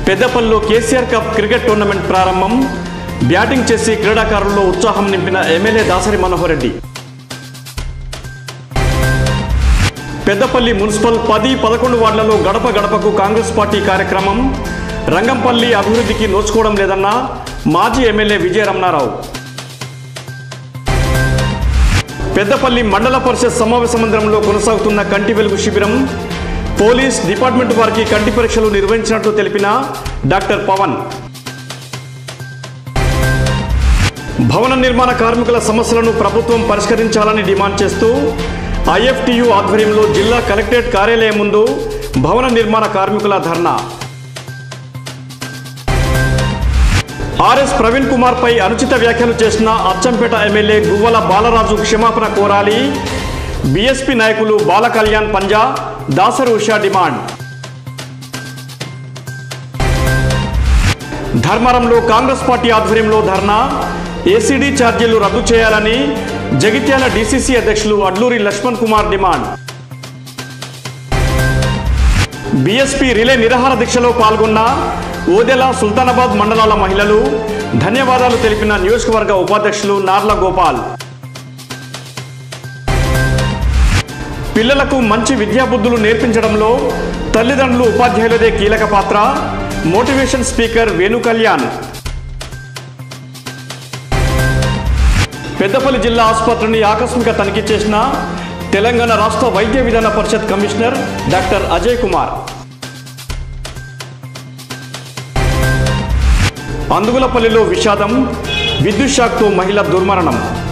పెద్దపల్లిలో KCR cup cricket tournament ప్రారంభం batting చేసి క్రీడాకారుల్లో ఉత్సాహం నింపిన ఎమ్మెల్యే దాసరి మనోహర్ రెడ్డి పెద్దపల్లి మున్సిపల్ పది పదకొండు వార్డులలో గడప గడపకు కాంగ్రెస్ పార్టీ కార్యక్రమం రంగంపల్లి అభివృద్ధికి నోచుకోవడం లేదన్న మాజీ ఎమ్మెల్యే విజయరమణారావు పెద్దపల్లి మండల పరిషత్ సమావేశ మందిరంలో కొనసాగుతున్న కంటి వెలుగు శిబిరం పోలీస్ డిపార్ట్మెంట్ వారికి కంటి పరీక్షలు నిర్వహించినట్లు తెలిపిన డాక్టర్ పవన్ భవన నిర్మాణ కార్మికుల సమస్యలను ప్రభుత్వం పరిష్కరించాలని డిమాండ్ చేస్తూ ఐఎఫ్టియు ఆధ్వర్యంలో జిల్లా కలెక్టరేట్ కార్యాలయం ముందు భవన నిర్మాణ కార్మికుల ధర్నా ఆర్ఎస్ ప్రవీణ్ కుమార్ పై అనుచిత వ్యాఖ్యలు చేసిన అచ్చంపేట ఎమ్మెల్యే గువ్వల బాలరాజు క్షమాపణ కోరాలి బీఎస్పీ నాయకులు బాలకళ్యాణ్ పంజా దాసరి ఉషా డిమాండ్ ధర్మారంలో కాంగ్రెస్ పార్టీ ఆధ్వర్యంలో ధర్నా ఏసీడీ ఛార్జీలు రద్దు చేయాలని జగిత్యాల డీసీసీ అధ్యక్షులు Adluri Laxman Kumar demand BSP relay నిరాహార దీక్షలో పాల్గొన్న ఓదెల సుల్తానాబాద్ మండలాల మహిళలు ధన్యవాదాలు తెలిపిన నియోజకవర్గ ఉపాధ్యక్షులు నార్ల గోపాల్ పిల్లలకు మంచి విద్యాబుద్ధులు నేర్పించడంలో తల్లిదండ్రులు ఉపాధ్యాయులదే కీలక పాత్ర మోటివేషన్ స్పీకర్ వేణు కళ్యాణ్ పెద్దపల్లి జిల్లా ఆసుపత్రిని ఆకస్మిక తనిఖీ చేసిన తెలంగాణ రాష్ట్ర వైద్య విధాన పరిషత్ కమిషనర్ డాక్టర్ అజయ్ కుమార్ అందుగులపల్లిలో విషాదం విద్యుత్ షాక్తో మహిళ దుర్మరణం